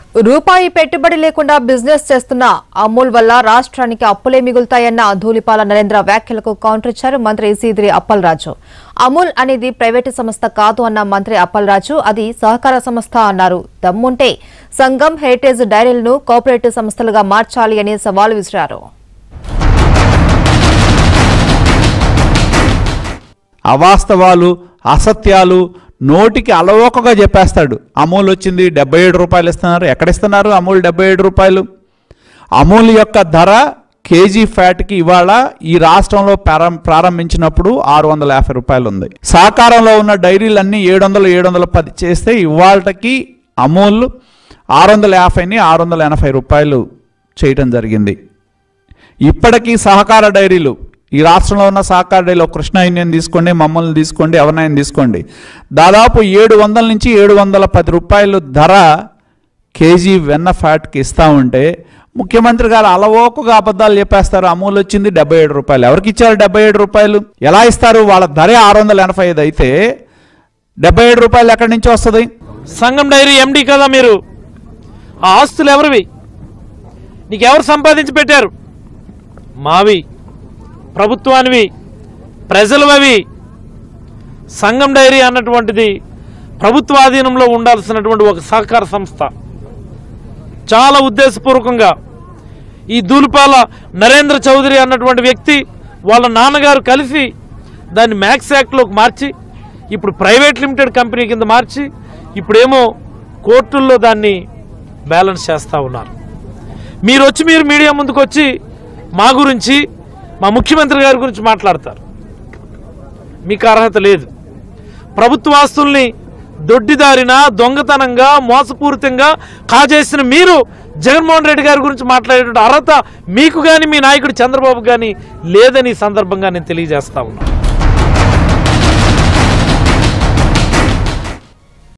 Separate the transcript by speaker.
Speaker 1: రూపాయి పెట్టుబడి లేకుండా బిజినెస్ చేస్తున్న అమూల్ వల్ల రాష్ట్రానికి అప్పులే మిగులుతాయన్న ధూళిపాల నరేంద్ర వ్యాఖ్యలకు కౌంటర్ ఇచ్చారు మంత్రి సీదిరి అప్పలరాజు అమూల్ అనేది ప్రైవేటు సంస్థ కాదు అన్న మంత్రి అప్పలరాజు అది సహకార సంస్థ అన్నారు దమ్ముంటే సంఘం హెరిటేజ్ డైరీలను కోఆపరేటివ్ సంస్థలుగా మార్చాలి అని సవాల్ విసిరారు
Speaker 2: అవాస్తవాలు అసత్యాలు నోటికి అలవోకగా చెప్పేస్తాడు అమూల్ వచ్చింది డెబ్బై ఏడు రూపాయలు ఇస్తున్నారు ఎక్కడ ఇస్తున్నారు అమూల్ డెబ్బై ఏడు రూపాయలు అమూల్ యొక్క ధర కేజీ ఫ్యాట్కి ఇవాళ ఈ రాష్ట్రంలో ప్రారం ప్రారంభించినప్పుడు ఆరు వందల యాభై రూపాయలు ఉంది సహకారంలో ఉన్న డైరీలన్నీ ఏడు వందలు ఏడు వందల పది చేస్తే ఇవాళకి అమూల్ ఆరు వందల యాభైని ఆరు వందల ఎనభై రూపాయలు చేయటం జరిగింది ఇప్పటికీ సహకార డైరీలు ఈ రాష్ట్రంలో ఉన్న సహకార డైరీలో కృష్ణ యూనియన్ తీసుకోండి మమ్మల్ని తీసుకోండి ఎవరినైనా తీసుకోండి దాదాపు ఏడు వందల నుంచి ఏడు వందల పది రూపాయలు ధర కేజీ వెన్న ఫ్యాట్కి ఇస్తా ఉంటే ముఖ్యమంత్రి గారు అలవోకగా అబద్ధాలు చెప్పేస్తారు అమూల్ వచ్చింది డెబ్బై ఏడు రూపాయలు ఎవరికి ఇచ్చారు డెబ్బై ఏడు రూపాయలు ఎలా ఇస్తారు వాళ్ళ ధరే ఆరు వందల ఎనభై ఐదు అయితే డెబ్బై ఏడు రూపాయలు ఎక్కడి నుంచి వస్తుంది
Speaker 3: సంఘం డైరీ ఎండి కదా మీరు ఆ ఆస్తులు ఎవరివి నీకు ఎవరు సంపాదించి పెట్టారు మావి ప్రభుత్వానివి ప్రజలవి సంఘం డైరీ అన్నటువంటిది ప్రభుత్వాధీనంలో ఉండాల్సినటువంటి ఒక సహకార సంస్థ చాలా ఉద్దేశపూర్వకంగా ఈ దూలిపాల నరేంద్ర చౌదరి అన్నటువంటి వ్యక్తి వాళ్ళ నాన్నగారు కలిసి దాన్ని మ్యాక్స్ యాక్ట్లోకి మార్చి ఇప్పుడు ప్రైవేట్ లిమిటెడ్ కంపెనీ కింద మార్చి ఇప్పుడేమో కోర్టుల్లో దాన్ని బ్యాలెన్స్ చేస్తూ ఉన్నారు మీరు వచ్చి మీరు మీడియా ముందుకు వచ్చి మా గురించి మా ముఖ్యమంత్రి గారి గురించి మాట్లాడతారు మీకు అర్హత లేదు ప్రభుత్వ ఆస్తుల్ని దొడ్డిదారిన దొంగతనంగా మోసపూరితంగా కాజేసిన మీరు జగన్మోహన్ రెడ్డి గారి గురించి మాట్లాడేటువంటి అర్హత మీకు కానీ మీ నాయకుడు చంద్రబాబు కానీ లేదని ఈ సందర్భంగా నేను తెలియజేస్తా ఉన్నాను